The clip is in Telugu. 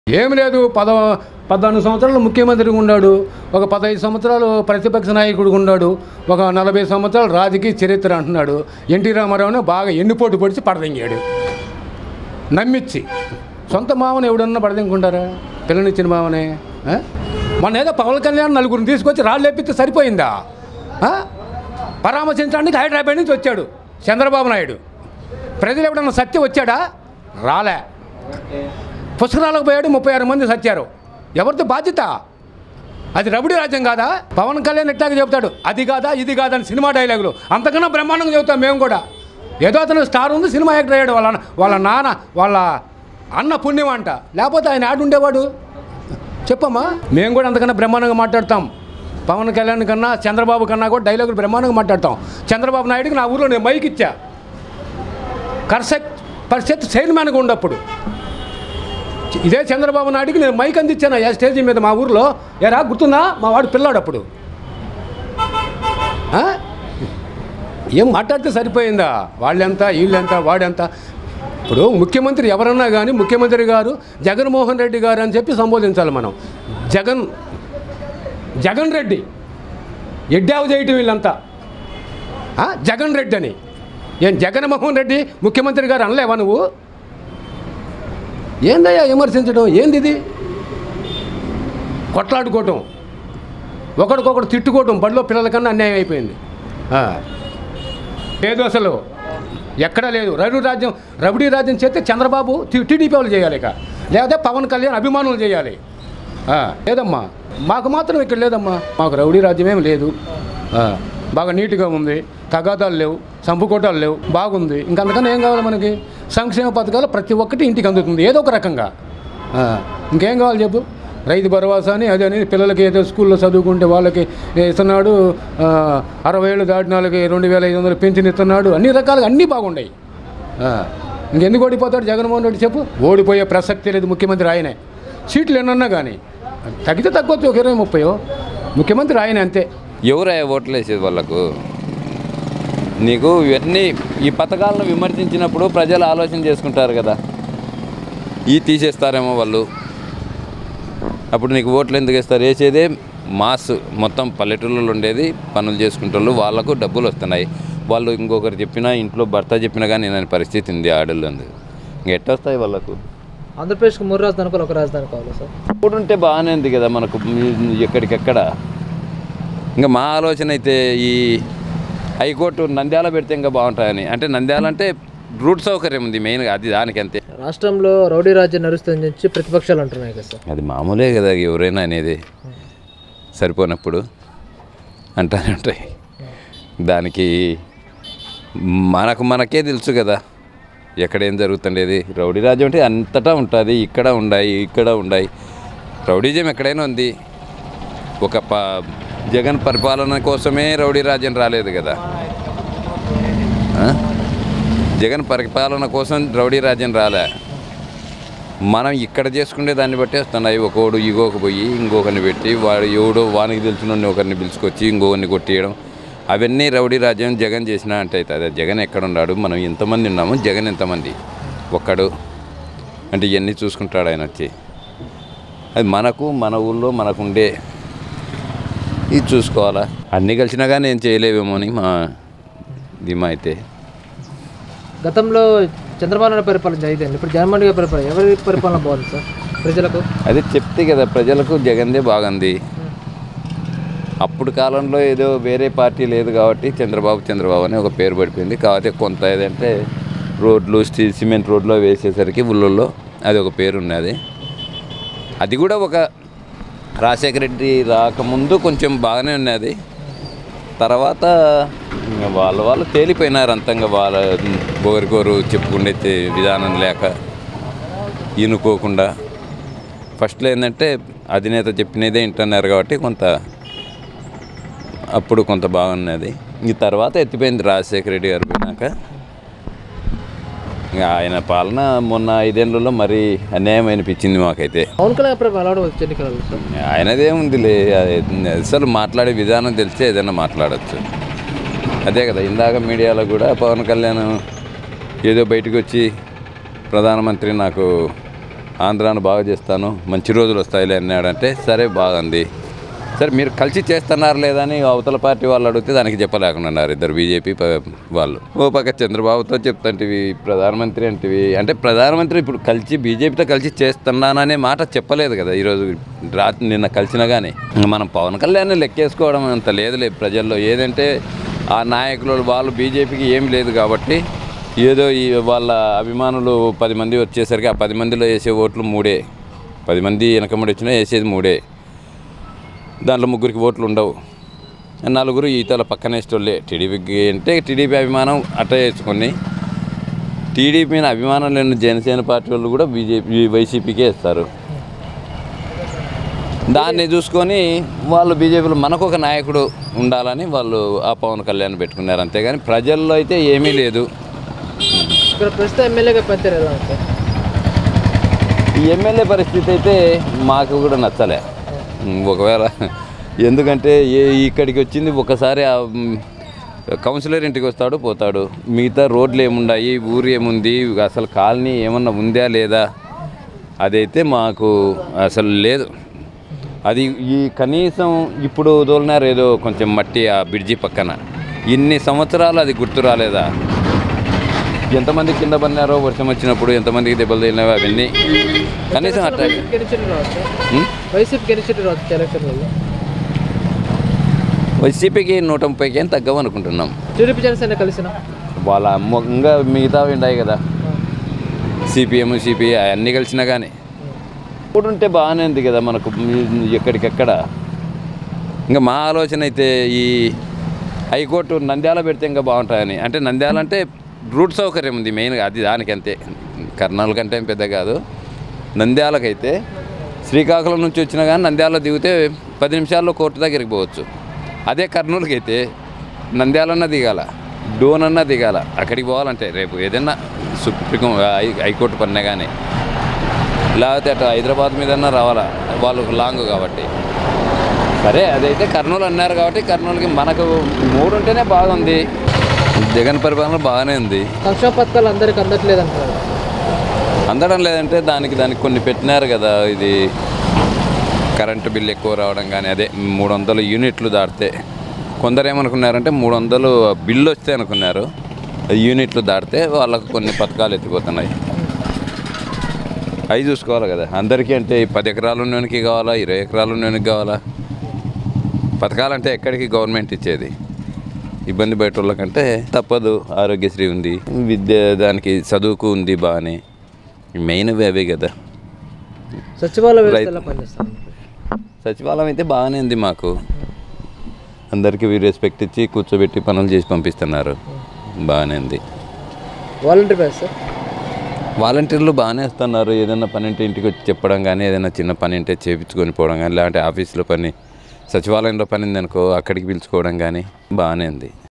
ఏం లేదు పద పద్నాలుగు సంవత్సరాలు ముఖ్యమంత్రిగా ఉన్నాడు ఒక పదహైదు సంవత్సరాలు ప్రతిపక్ష నాయకుడిగా ఉన్నాడు ఒక నలభై సంవత్సరాలు రాజకీయ చరిత్ర అంటున్నాడు ఎన్టీ రామారావుని బాగా ఎన్నుపోటు పొడిచి పడదెంగాడు నమ్మిచ్చి సొంత మామని ఎవడన్నా పడదెంకుంటారా పిల్లనిచ్చిన మామనే ఆ? మొన్న ఏదో పవన్ కళ్యాణ్ నలుగురిని తీసుకొచ్చి రాళ్ళు లేపితే సరిపోయిందా ఆ? పరామర్శించడానికి హైదరాబాద్ నుంచి వచ్చాడు చంద్రబాబు నాయుడు ప్రజలు ఎవడన్నా సత్యం వచ్చాడా రాలే పుష్కరాలకు పోయాడు ముప్పై ఆరు మంది సచ్చారు ఎవరితో బాధ్యత అది రబుడి రాజ్యం కాదా పవన్ కళ్యాణ్ ఇట్లాగే చెబుతాడు అది కాదా ఇది కాదా అని సినిమా డైలాగులు అంతకన్నా బ్రహ్మాండంగా చెబుతాం మేము కూడా ఏదో అతను స్టార్ ఉంది సినిమా యాక్టర్ అయ్యాడు వాళ్ళ వాళ్ళ నాన్న వాళ్ళ అన్న పుణ్యం అంట లేకపోతే ఆయన ఆడు ఉండేవాడు చెప్పమ్మా మేము కూడా అంతకన్నా బ్రహ్మాండంగా మాట్లాడతాం పవన్ కళ్యాణ్ కన్నా చంద్రబాబు కన్నా కూడా డైలాగులు బ్రహ్మాండంగా మాట్లాడతాం చంద్రబాబు నాయుడుకి నా ఊర్లో నేను మైక్ ఇచ్చా కర్సెట్ పరిస్థితి చైర్మన్గా ఉండప్పుడు ఇదే చంద్రబాబు నాయుడికి నేను మైక్ అందించాను ఆ స్టేజ్ మీద మా ఊర్లో ఏరా గుర్తుందా మా వాడు పిల్లాడు అప్పుడు ఆ? ఏం మాట్లాడితే సరిపోయిందా వాళ్ళెంత వీళ్ళెంత వాడెంత ఇప్పుడు ముఖ్యమంత్రి ఎవరన్నా కానీ ముఖ్యమంత్రి గారు జగన్మోహన్ రెడ్డి గారు అని చెప్పి సంబోధించాలి మనం జగన్ జగన్ రెడ్డి ఎడ్డావు చేయటం వీళ్ళంతా ఆ? జగన్ రెడ్డి అని ఏం జగన్మోహన్ రెడ్డి ముఖ్యమంత్రి గారు అనలేవా నువ్వు ఏందయ్యా విమర్శించడం ఏంది ఇది కొట్లాడుకోవటం ఒకడికొకడు తిట్టుకోవటం బడిలో పిల్లల కన్నా అన్యాయం అయిపోయింది ఆ. లేదు అసలు ఎక్కడా లేదు రవి రాజ్యం రవిడి రాజ్యం చేస్తే చంద్రబాబు టీ- టీడీపీ వాళ్ళు చేయాలి ఇక లేకపోతే పవన్ కళ్యాణ్ అభిమానులు చేయాలి ఆ, లేదమ్మా మాకు మాత్రం ఇక్కడ లేదమ్మా మాకు రౌడీ రాజ్యం ఏం లేదు ఆ, బాగా నీట్గా ఉంది తగాదాలు లేవు సంపుకోటాలు లేవు బాగుంది ఇంకా అందుకని ఏం కావాలి మనకి సంక్షేమ పథకాలు ప్రతి ఒక్కటి ఇంటికి అందుతుంది ఏదో ఒక రకంగా ఆ, ఇంకేం కావాలి చెప్పు రైతు భరోసా అని అదే అని పిల్లలకి ఏదో స్కూల్లో చదువుకుంటే వాళ్ళకి ఇస్తున్నాడు ఆ, అరవై ఏళ్ళు దాటిన వాళ్ళకి రెండు వేల ఐదు వందలు పెన్షన్ ఇస్తున్నాడు అన్ని రకాలుగా అన్నీ బాగున్నాయి ఆ, ఇంకెందుకు ఓడిపోతాడు జగన్మోహన్ రెడ్డి చెప్పు ఓడిపోయే ప్రసక్తి లేదు ముఖ్యమంత్రి ఆయనే సీట్లు ఎన్నన్నా కానీ తగ్గితే తగ్గొచ్చు ఒక ఇరవై ముప్పై ముఖ్యమంత్రి ఆయన అంతే ఎవరయ్యా ఓట్లు వేసేది వాళ్ళకు నీకు ఇవన్నీ ఈ పథకాలను విమర్శించినప్పుడు ప్రజలు ఆలోచన చేసుకుంటారు కదా ఈ తీసేస్తారేమో వాళ్ళు అప్పుడు నీకు ఓట్లు ఎందుకు ఇస్తారు వేసేదే మాస్ మొత్తం పల్లెటూళ్ళలో ఉండేది పనులు చేసుకుంటారు వాళ్ళకు డబ్బులు వస్తున్నాయి వాళ్ళు ఇంకొకరు చెప్పినా ఇంట్లో భర్త చెప్పినా కానీ నేను పరిస్థితి ఉంది ఆడళ్ళు ఉంది ఇంకెట్ట వస్తాయి వాళ్ళకు ఆంధ్రప్రదేశ్కి మూడు రాజధాని అనుకోవాలి ఒక రాజధాని కావాలి సార్ ఇప్పుడు ఉంటే బాగానే ఉంది కదా మనకు మీ- ఎక్కడికెక్కడ ఇంకా మా ఆలోచన అయితే ఈ హైకోర్టు నంద్యాల పెడితే ఇంకా బాగుంటాయని అంటే నంద్యాల అంటే రూట్ సౌకర్యం ఉంది మెయిన్గా అది దానికి అంతే రాష్ట్రంలో రౌడీ రాజ్యం నడుస్తుందని చెప్పి ప్రతిపక్షాలు అంటున్నాయి కదా సార్ అది మామూలే కదా ఎవరైనా అనేది సరిపోనప్పుడు అంటానే ఉంటాయి దానికి మనకు మనకే తెలుసు కదా ఎక్కడ ఏం జరుగుతుండేది రౌడీ రాజ్యం అంటే అంతటా ఉంటుంది ఇక్కడ ఉన్నాయి ఇక్కడ ఉన్నాయి రౌడీజం ఎక్కడైనా ఉంది ఒక ప జగన్ పరిపాలన కోసమే రౌడీ రాజ్యం రాలేదు కదా ఆ? జగన్ పరిపాలన కోసం రౌడీ రాజ్యం రాలే మనం ఇక్కడ చేసుకునే దాన్ని బట్టి వస్తున్నాయి ఒకడు ఇగోకి పోయి ఇంకొకరిని పెట్టి వాడు ఎవడో వానికి తెలిసిన ఒకరిని పిలుచుకొచ్చి ఇంకొకరిని కొట్టేయడం అవన్నీ రౌడీ రాజ్యం జగన్ చేసిన అంటే అవుతుంది జగన్ ఎక్కడ ఉన్నాడు మనం ఎంతమంది ఉన్నాము జగన్ ఎంతమంది ఒక్కడు అంటే ఇవన్నీ చూసుకుంటాడు ఆయన వచ్చి అది మనకు మన ఊళ్ళో మనకు ఉండే ఇది చూసుకోవాలా అన్నీ కలిసినా కానీ ఏం చేయలేవేమో అని మా ధీమా అయితే గతంలో చంద్రబాబు నాయుడు పరిపాలన జరిగింది ఇప్పుడు జగన్మోహన్ రెడ్డి పరిపాలన ఎవరి పరిపాలన బాగుంది సార్ ప్రజలకు అదే చెప్తే కదా ప్రజలకు జగన్దే బాగుంది అప్పుడు కాలంలో ఏదో వేరే పార్టీ లేదు కాబట్టి చంద్రబాబు చంద్రబాబు అని ఒక పేరు పడిపోయింది కాకపోతే కొంత ఏదంటే రోడ్లు స్టీ- సిమెంట్ రోడ్లో వేసేసరికి ఊళ్ళల్లో అది ఒక పేరు ఉన్నది అది కూడా ఒక రాజశేఖర రెడ్డి రాకముందు కొంచెం బాగానే ఉన్నది తర్వాత ఇంకా వాళ్ళ వాళ్ళు తేలిపోయినారు అంతంగా వాళ్ళ ఒకరికొరు చెప్పుకునే తే- విధానం లేక ఈనుకోకుండా ఫస్ట్లో ఏంటంటే అధినేత చెప్పినదే వింటున్నారు కాబట్టి కొంత అప్పుడు కొంత బాగున్నది ఈ తర్వాత ఎత్తిపోయింది రాజశేఖర రెడ్డి గారు పోయినాక ఇంకా ఆయన పాలన మొన్న ఐదేళ్లలో మరీ అన్యాయం అనిపించింది మాకైతే పవన్ కళ్యాణ్ పరిపాలన ఎలా ఉండవచ్చు ఎన్నికలలో సార్ ఆయనదేముందిలే అది అసలు మాట్లాడే విధానం తెలిస్తే ఏదైనా మాట్లాడచ్చు అదే కదా ఇందాక మీడియాలో కూడా పవన్ కళ్యాణ్ ఏదో బయటకు వచ్చి ప్రధానమంత్రి నాకు ఆంధ్రాను బాగా చేస్తాను మంచి రోజులు వస్తాయిలే అన్నాడంటే సరే బాగుంది సరే మీరు కలిసి చేస్తున్నారు లేదని అవతల పార్టీ వాళ్ళు అడిగితే దానికి చెప్పలేకున్నారు ఇద్దరు బీజేపీ ప- వాళ్ళు ఓ పక్క చంద్రబాబుతో చెప్తాంటివి ప్రధానమంత్రి అంటివి అంటే ప్రధానమంత్రి ఇప్పుడు కలిసి బీజేపీతో కలిసి చేస్తున్నాననే మాట చెప్పలేదు కదా ఈరోజు రాత్రి నిన్న కలిసినా కానీ మనం పవన్ కళ్యాణ్ లెక్కేసుకోవడం అంత లేదులే ప్రజల్లో ఏదంటే ఆ నాయకులు వాళ్ళు బీజేపీకి ఏం లేదు కాబట్టి ఏదో ఈ వాళ్ళ అభిమానులు పది మంది వచ్చేసరికి ఆ పది మందిలో వేసే ఓట్లు మూడే పది మంది వెనకముడి వచ్చినా వేసేది మూడే దాంట్లో ముగ్గురికి ఓట్లు ఉండవు నలుగురు ఈతల పక్కన వేసేటోళ్ళే టీడీపీకి అంటే టీడీపీ అభిమానం అట్ట వేసుకొని టీడీపీ మీద అభిమానం లేని జనసేన పార్టీ వాళ్ళు కూడా బీజేపీ వైసీపీకే ఇస్తారు దాన్ని చూసుకొని వాళ్ళు బీజేపీలో మనకు ఒక నాయకుడు ఉండాలని వాళ్ళు ఆ పవన్ కళ్యాణ్ పెట్టుకున్నారు అంతేగాని ప్రజల్లో అయితే ఏమీ లేదు ఇక్కడ ప్రస్తుతం ఎమ్మెల్యేగా పనితీరు ఎలా ఉంది సార్ ఈ ఎమ్మెల్యే పరిస్థితి అయితే మాకు కూడా నచ్చలే ఉమ్, ఒకవేళ ఎందుకంటే ఏ ఇక్కడికి వచ్చింది ఒకసారి ఆ, ఉమ్, కౌన్సిలర్ ఇంటికి వస్తాడు పోతాడు మిగతా రోడ్లు ఏమున్నాయి ఊరు ఏముంది అసలు కాలనీ ఏమన్నా ఉందా లేదా అదైతే మాకు అసలు లేదు అది ఈ కనీసం ఇప్పుడు తోలినారు ఏదో కొంచెం మట్టి ఆ బ్రిడ్జి పక్కన ఇన్ని సంవత్సరాలు అది గుర్తు రాలేదా ఎంతమంది కింద పడినారో వర్షం వచ్చినప్పుడు ఎంతమందికి దెబ్బలు తగిలినావో అవన్నీ కనీసం అట్లా గెలిచిట్టు రావచ్చు ఉం? వైసీపీ గెలిచిట్టు రావచ్చు ఎలక్షన్లలో వైసీపీకి నూట ముప్పైకి ఏం తగ్గవు అనుకుంటున్నాం టీడీపీ జనసేన కలిసిన వాళ్ళ అమ్మ ఇంకా మిగతా ఉన్నాయి కదా సిపిఎం సిపిఐ అన్నీ కలిసినా కానీ ఇప్పుడు ఉంటే బాగానే ఉంది కదా మనకు మీ- ఎక్కడికెక్కడ ఇంకా మా ఆలోచన అయితే ఈ హైకోర్టు నంద్యాల పెడితే ఇంకా బాగుంటాయని అంటే నంద్యాల అంటే రూట్ సౌకర్యం ఉంది మెయిన్గా అది దానికి అంతే కర్నూలు కంటే ఏం పెద్ద కాదు నంద్యాలకైతే శ్రీకాకుళం నుంచి వచ్చినా కానీ నంద్యాలలో దిగితే పది నిమిషాల్లో కోర్టు దగ్గరికి పోవచ్చు అదే కర్నూలుకి అయితే నంద్యాలన్నా దిగాల డోన్ అన్నా దిగాల అక్కడికి పోవాలంటే రేపు ఏదైనా సుప్రీం హై- హైకోర్టు పడినా కానీ లేకపోతే అటు హైదరాబాద్ మీదన్నా రావాలా వాళ్ళు లాంగ్ కాబట్టి సరే అదైతే కర్నూలు అన్నారు కాబట్టి కర్నూలుకి మనకు మూడు ఉంటేనే బాగుంది జగన్ పరిపాలన బాగానే ఉంది సంక్షేమ పథకాలు అందరికి అందట్లేదు అంటారు అందడం లేదంటే దానికి దానికి కొన్ని పెట్టినారు కదా ఇది కరెంటు బిల్ ఎక్కువ రావడం కానీ అదే మూడు వందలు యూనిట్లు దాటితే కొందరు ఏమనుకున్నారంటే మూడు వందలు బిల్లు వస్తే అనుకున్నారు యూనిట్లు దాటితే వాళ్ళకు కొన్ని పథకాలు ఎత్తిపోతున్నాయి అవి చూసుకోవాలి కదా అందరికీ అంటే ఈ పది ఎకరాలు ఉన్నోనికి కావాలా ఇరవై ఎకరాలు ఉన్నోనికి కావాలా పథకాలంటే ఎక్కడికి గవర్నమెంట్ ఇచ్చేది ఇబ్బంది బయట వాళ్ళకంటే తప్పదు ఆరోగ్యశ్రీ ఉంది విద్య దానికి చదువుకు ఉంది బాగానే మెయిన్ అవే కదా సచివాలయ వ్యవస్థ రైతు- ఎలా పనిచేస్తాం సచివాలయం అయితే బాగానే ఉంది మాకు అందరికీ రెస్పెక్ట్ ఇచ్చి కూర్చోబెట్టి పనులు చేసి పంపిస్తున్నారు బాగానే ఉంది వాలంటీర్ వ్యవస్థ వాలంటీర్లు బాగానే వస్తున్నారు ఏదైనా పని ఉంటే ఇంటికి వచ్చి చెప్పడం కానీ ఏదైనా చిన్న పని ఉంటే చేపించుకొని పోవడం కానీ లేదంటే ఆఫీస్లో పని సచివాలయంలో పని ఉందనుకో అక్కడికి పిలుచుకోవడం కానీ బాగానే ఉంది